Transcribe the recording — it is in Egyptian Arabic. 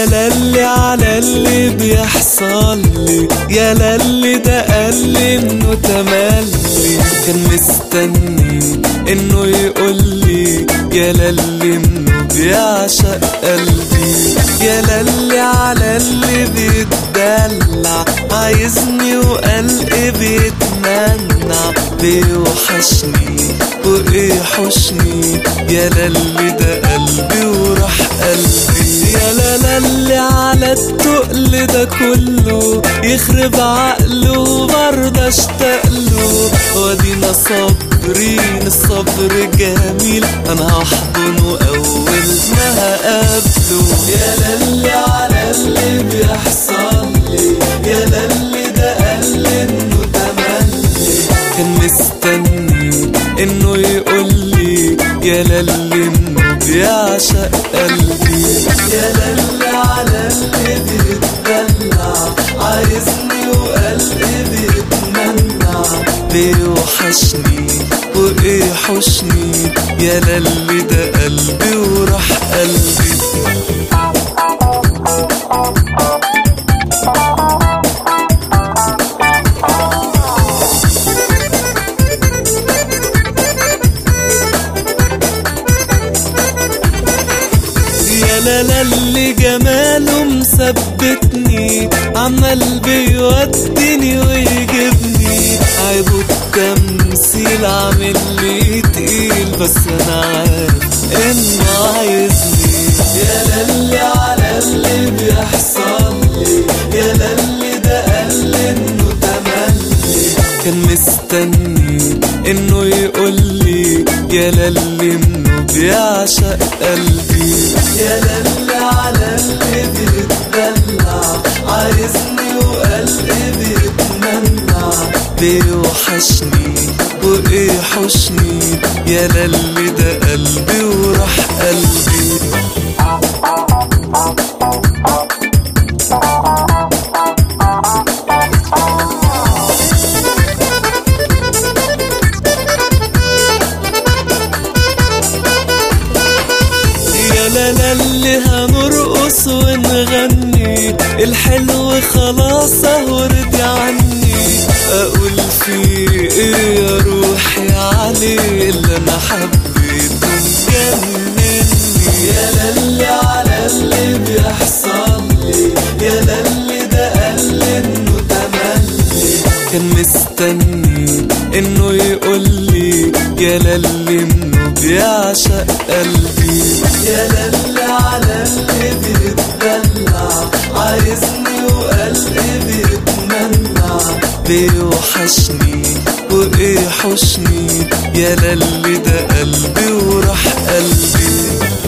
يا للي على اللي بيحصل لي يا للي ده قال لي انه تملي كان مستني انه يقول لي يا للي انه بيعشق قلبي يا للي على اللي بيتدلع عايزني وقلبي بيتمنع بيوحشني وايه حشني يا للي ده قلبي وراح قلبي يا للي على التقل ده كله يخرب عقله وبرضه اشتاق له وادينا صابرين الصبر جميل انا هحضنه اول ما هقابله يا للي على اللي بيحصل لي يا للي ده قال لي انه تملي كان مستني انه يقول لي يا للي انه بيعشق قلبي يا للي على اللي بيتدلع عايزني وقلبي بيتمنع بيوحشني وايه حشني يا للي ده قلبي وراح قلبي يا لالا اللي جماله مثبتني عمال بيوديني ويجيبني عيبه التمثيل عامل لي تقيل بس انا عارف انه عايزني يا للي على اللي بيحصل لي يا للي ده قال لي انه تملي كان مستني انه يقول لي يا للي انه بيعشق قلبي يا للي على اللي بيتدلع عايزني وقلبي بيتمنع بيوحشني وايه حشني يا للي ده قلبي وراح قلبي يا لالا اللي هنرقص ونغني الحلو خلاص اهو رضي عني اقول فيه ايه يا روحي عليه اللي انا حبيته مجنني يا للي على اللي بيحصل لي يا للي ده قال لي انه تملي كان مستني انه يقول لي يا للي انه بيعشق قلبي يا للي على اللي بيتدلع عايزني وقلبي بيتمنع بيوحشني وايه حشني يا للي ده قلبي وراح قلبي